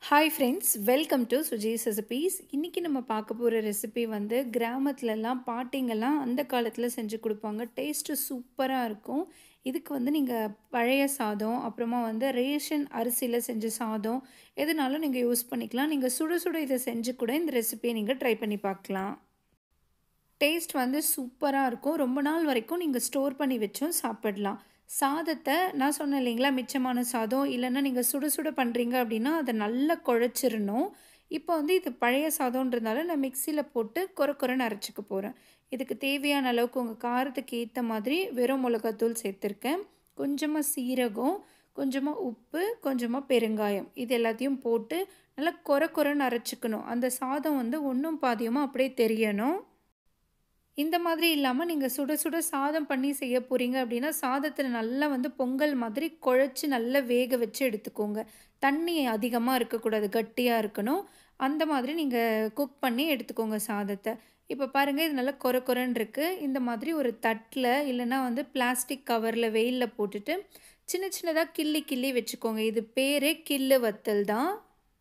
hi friends welcome to Suji's recipes இன்றைக்கி நம்ம பார்க்க போகிற ரெசிபி வந்து கிராமத்துலலாம் பாட்டிங்கெல்லாம் அந்த காலத்தில் செஞ்சு கொடுப்பாங்க டேஸ்ட்டு சூப்பராக இருக்கும் இதுக்கு வந்து நீங்கள் பழைய சாதம் அப்புறமா வந்து ரேஷன் அரிசியில் செஞ்ச சாதம் எதுனாலும் நீங்கள் யூஸ் பண்ணிக்கலாம் நீங்கள் சுட சுட இதை செஞ்சு கூட இந்த ரெசிபியை நீங்கள் ட்ரை பண்ணி பார்க்கலாம் டேஸ்ட் வந்து சூப்பராக இருக்கும் ரொம்ப நாள் வரைக்கும் நீங்கள் ஸ்டோர் பண்ணி வச்சும் சாப்பிடலாம் சாதத்தை நான் சொன்னேன் இல்லைங்களா மிச்சமான சாதம் இல்லைன்னா நீங்கள் சுட சுட பண்ணுறீங்க அப்படின்னா அதை நல்லா குழச்சிடணும் இப்போ வந்து இது பழைய சாதம்ன்றதுனால நான் மிக்சியில் போட்டு கொர கொரன்னு அரைச்சிக்க போகிறேன் இதுக்கு தேவையான அளவுக்கு உங்கள் காரத்துக்கு ஏற்ற மாதிரி வெறும் மிளகாத்தூள் சேர்த்துருக்கேன் கொஞ்சமாக சீரகம் கொஞ்சமாக உப்பு கொஞ்சமாக பெருங்காயம் இது எல்லாத்தையும் போட்டு நல்லா கொர கொரன்னு அரைச்சிக்கணும் அந்த சாதம் வந்து ஒன்றும் பாதியமாக அப்படியே தெரியணும் இந்த மாதிரி இல்லாமல் நீங்கள் சுட சுட சாதம் பண்ணி செய்ய போகிறீங்க அப்படின்னா சாதத்தில் நல்லா வந்து பொங்கல் மாதிரி குழச்சி நல்லா வேக வச்சு எடுத்துக்கோங்க தண்ணி அதிகமாக இருக்கக்கூடாது கட்டியாக இருக்கணும் அந்த மாதிரி நீங்கள் குக் பண்ணி எடுத்துக்கோங்க சாதத்தை இப்போ பாருங்கள் இது நல்லா கொர கொரன்னு இருக்குது இந்த மாதிரி ஒரு தட்டில் இல்லைன்னா வந்து பிளாஸ்டிக் கவரில் வெயிலில் போட்டுட்டு சின்ன சின்னதாக கிள்ளி கிள்ளி வச்சுக்கோங்க இது பேரே கில்லு வத்தல் தான்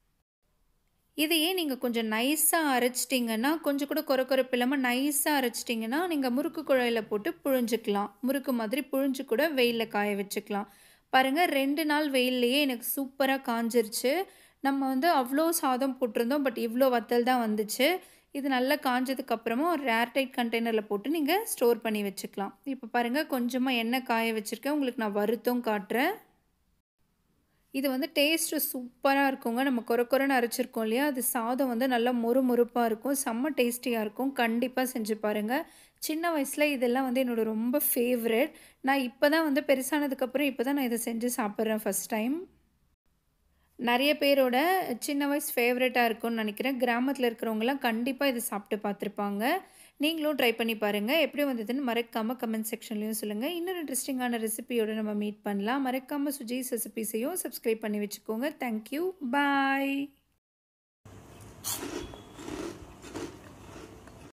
இதையே நீங்கள் கொஞ்சம் நைஸாக அரைச்சிட்டிங்கன்னா கொஞ்சம் கூட குறை குறைப்பு இல்லாமல் நைஸாக அரைச்சிட்டிங்கன்னா நீங்கள் முறுக்கு குழாயில் போட்டு புழிஞ்சிக்கலாம் முறுக்கு மாதிரி புழிஞ்சு கூட வெயிலில் காய வச்சுக்கலாம் பாருங்கள் ரெண்டு நாள் வெயில்லையே எனக்கு சூப்பராக காஞ்சிருச்சு நம்ம வந்து அவ்வளோ சாதம் போட்டிருந்தோம் பட் இவ்வளோ வத்தல் தான் வந்துச்சு இது நல்லா காஞ்சதுக்கப்புறமா ஒரு ஏர்டைட் கண்டெய்னரில் போட்டு நீங்கள் ஸ்டோர் பண்ணி வச்சுக்கலாம் இப்போ பாருங்கள் கொஞ்சமாக எண்ணெய் காய வச்சுருக்கேன் உங்களுக்கு நான் வருத்தம் காட்டுறேன் இது வந்து டேஸ்ட்டு சூப்பராக இருக்குங்க நம்ம கொர கொரன்னு அரைச்சிருக்கோம் இல்லையா அது சாதம் வந்து நல்லா மொறு மொறுப்பாக இருக்கும் செம்ம டேஸ்டியாக இருக்கும் கண்டிப்பாக செஞ்சு பாருங்கள் சின்ன வயசில் இதெல்லாம் வந்து என்னோடய ரொம்ப ஃபேவரெட் நான் இப்போ தான் வந்து பெருசானதுக்கப்புறம் இப்போ தான் நான் இதை செஞ்சு சாப்பிட்றேன் ஃபஸ்ட் டைம் நிறைய பேரோட சின்ன வயசு ஃபேவரட்டாக இருக்கும்னு நினைக்கிறேன் கிராமத்தில் இருக்கிறவங்களாம் கண்டிப்பாக இதை சாப்பிட்டு பார்த்துருப்பாங்க நீங்களும் ட்ரை பண்ணி பாருங்கள் எப்படி வந்ததுன்னு மறக்காமல் கமெண்ட் செக்ஷன்லையும் சொல்லுங்கள் இன்னொரு இன்ட்ரெஸ்டிங்கான ரெசிபியோடு நம்ம மீட் பண்ணலாம் மறக்காமல் சுஜீஸ் ரெசிபிஸையும் சப்ஸ்கிரைப் பண்ணி வச்சுக்கோங்க தேங்க்யூ பாய்